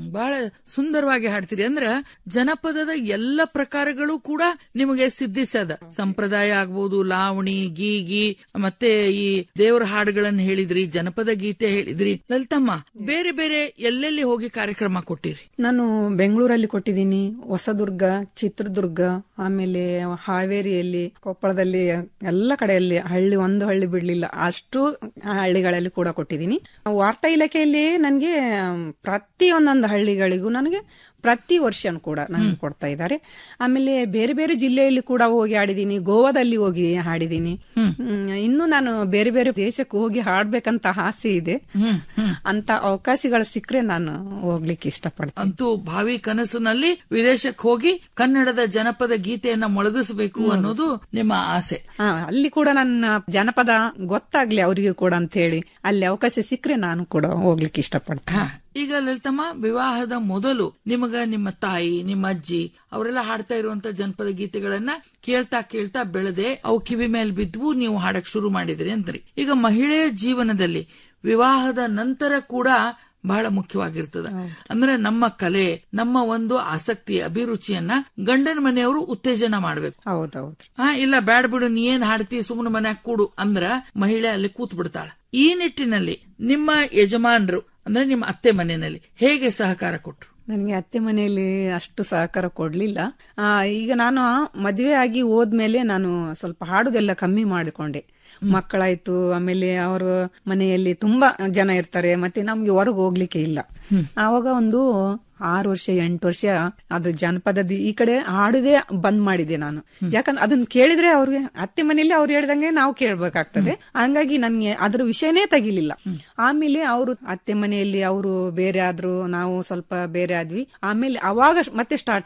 ಬಹಳ ಸುಂದರವಾಗಿ ಹಾಡ್ತೀರಿ ಅಂದ್ರ ಜನಪದದ ಎಲ್ಲ ಪ್ರಕಾರಗಳು ಕೂಡ ನಿಮಗೆ ಸಿದ್ಧಿಸದ ಸಂಪ್ರದಾಯ ಆಗ್ಬೋದು ಲಾವಣಿ ಗೀಗಿ ಮತ್ತೆ ಈ ದೇವರ ಹಾಡುಗಳನ್ನ ಹೇಳಿದ್ರಿ ಜನಪದ ಗೀತೆ ಹೇಳಿದ್ರಿ ಲಲಿತಮ್ಮ ಬೇರೆ ಬೇರೆ ಎಲ್ಲೆಲ್ಲಿ ಹೋಗಿ ಕಾರ್ಯಕ್ರಮ ಕೊಟ್ಟಿರಿ ನಾನು ಬೆಂಗಳೂರಲ್ಲಿ ಕೊಟ್ಟಿದ್ದೀನಿ ಹೊಸದುರ್ಗ ಚಿತ್ರದುರ್ಗ ಆಮೇಲೆ ಹಾವೇರಿಯಲ್ಲಿ ಕೊಪ್ಪಳದಲ್ಲಿ ಎಲ್ಲ ಕಡೆಯಲ್ಲಿ ಹಳ್ಳಿ ಒಂದು ಹಳ್ಳಿ ಬಿಡ್ಲಿಲ್ಲ ಅಷ್ಟು ಹಳ್ಳಿಗಳಲ್ಲಿ ಕೂಡ ಕೊಟ್ಟಿದ್ದೀನಿ ವಾರ್ತಾ ಇಲಾಖೆಯಲ್ಲಿ ನನಗೆ ಪ್ರತಿ ಒಂದೊಂದು ಹಳ್ಳಿಗಳಿಗೂ ನನಗೆ ಪ್ರತಿ ವರ್ಷನೂ ಕೂಡ ನನಗೆ ಕೊಡ್ತಾ ಇದ್ದಾರೆ ಆಮೇಲೆ ಬೇರೆ ಬೇರೆ ಜಿಲ್ಲೆಯಲ್ಲಿ ಕೂಡ ಹೋಗಿ ಹಾಡಿದ್ದೀನಿ ಗೋವಾದಲ್ಲಿ ಹೋಗಿ ಹಾಡಿದ್ದೀನಿ ಹ್ಮ್, ಇನ್ನು ನಾನು ಬೇರೆ ಬೇರೆ ದೇಶಕ್ಕೆ ಹೋಗಿ ಹಾಡ್ಬೇಕಂತ ಆಸೆ ಇದೆ ಅಂತ ಅವಕಾಶಗಳು ಸಿಕ್ಕರೆ ನಾನು ಹೋಗ್ಲಿಕ್ಕೆ ಇಷ್ಟಪಡ್ತೀನಿ ಅಂತೂ ಭಾವಿ ಕನಸಿನಲ್ಲಿ ವಿದೇಶಕ್ಕೆ ಹೋಗಿ ಕನ್ನಡದ ಜನಪದ ಗೀತೆಯನ್ನ ಮೊಳಗಿಸಬೇಕು ಅನ್ನೋದು ನಿಮ್ಮ ಆಸೆ ಹಾ, ಅಲ್ಲಿ ಕೂಡ ನನ್ನ ಜನಪದ ಗೊತ್ತಾಗ್ಲಿ ಅವರಿಗೂ ಕೂಡ ಅಂತ ಹೇಳಿ ಅಲ್ಲಿ ಅವಕಾಶ ಸಿಕ್ಕರೆ ನಾನು ಕೂಡ ಹೋಗ್ಲಿಕ್ಕೆ ಇಷ್ಟಪಡ್ತೀನಿ ಹಾ, ಈಗ ಲಲಿತಮ್ಮ ವಿವಾಹದ ಮೊದಲು ನಿಮಗ ನಿಮ್ಮ ತಾಯಿ ನಿಮ್ಮ ಅಜ್ಜಿ ಅವರೆಲ್ಲ ಹಾಡ್ತಾ ಇರುವಂತ ಜನಪದ ಗೀತೆಗಳನ್ನ ಕೇಳ್ತಾ ಕೇಳ್ತಾ ಬೆಳೆದೆ ಅವು ಕಿವಿ ಮೇಲೆ ಬಿದ್ವು ನೀವು ಹಾಡಕ್ ಶುರು ಮಾಡಿದ್ರಿ ಅಂದ್ರಿ ಈಗ ಮಹಿಳೆಯ ಜೀವನದಲ್ಲಿ ವಿವಾಹದ ನಂತರ ಕೂಡ ಬಹಳ ಮುಖ್ಯವಾಗಿರ್ತದ ಅಂದ್ರೆ ನಮ್ಮ ಕಲೆ ನಮ್ಮ ಒಂದು ಆಸಕ್ತಿ ಅಭಿರುಚಿಯನ್ನ ಗಂಡನ ಮನೆಯವರು ಉತ್ತೇಜನ ಮಾಡ್ಬೇಕು ಹೌದೌದು ಹಾ ಇಲ್ಲ ಬ್ಯಾಡ್ ಬಿಡು ನೀ ಏನ್ ಹಾಡ್ತಿ ಸುಮ್ಮನೆ ಮನ್ಯಾಗ ಕೂಡು ಅಂದ್ರ ಮಹಿಳೆ ಅಲ್ಲಿ ಕೂತ್ ಬಿಡ್ತಾಳ ಈ ನಿಟ್ಟಿನಲ್ಲಿ ನಿಮ್ಮ ಯಜಮಾನರು ಅಂದ್ರೆ ನಿಮ್ಮ ಅತ್ತೆ ಮನೆಯಲ್ಲಿ ಹೇಗೆ ಸಹಕಾರ ಕೊಟ್ರು ನನಗೆ ಅತ್ತೆ ಮನೆಯಲ್ಲಿ ಅಷ್ಟು ಸಹಕಾರ ಕೊಡ್ಲಿಲ್ಲ ಆ, ಈಗ ನಾನು ಮದುವೆ ಆಗಿ ಹೋದ್ಮೇಲೆ ನಾನು ಸ್ವಲ್ಪ ಹಾಡುದೆಲ್ಲ ಕಮ್ಮಿ ಮಾಡಿಕೊಂಡೆ ಮಕ್ಕಳಾಯ್ತು ಆಮೇಲೆ ಅವರ ಮನೆಯಲ್ಲಿ ತುಂಬಾ ಜನ ಇರ್ತಾರೆ ಮತ್ತೆ ನಮ್ಗೆ ಹೊರಗೆ ಹೋಗ್ಲಿಕ್ಕೆ ಇಲ್ಲ ಆವಾಗ ಒಂದು ಆರು ವರ್ಷ ಎಂಟು ವರ್ಷ ಅದು ಜನಪದದ ಈ ಕಡೆ ಹಾಡುದೇ ಬಂದ್ ಮಾಡಿದೆ ನಾನು ಯಾಕಂದ್ರೆ ಅದನ್ನ ಕೇಳಿದ್ರೆ ಅವ್ರಿಗೆ ಅತ್ತೆ ಮನೆಯಲ್ಲಿ ಅವ್ರು ಹೇಳ್ದಂಗೆ ನಾವು ಕೇಳ್ಬೇಕಾಗ್ತದೆ ಹಂಗಾಗಿ ನನ್ಗೆ ಅದ್ರ ವಿಷಯನೇ ತೆಗಿಲಿಲ್ಲ ಆಮೇಲೆ ಅವರು ಅತ್ತೆ ಮನೆಯಲ್ಲಿ ಅವರು ಬೇರೆ ಆದ್ರು ನಾವು ಸ್ವಲ್ಪ ಬೇರೆ ಆದ್ವಿ ಆಮೇಲೆ ಅವಾಗ ಮತ್ತೆ ಸ್ಟಾರ್ಟ್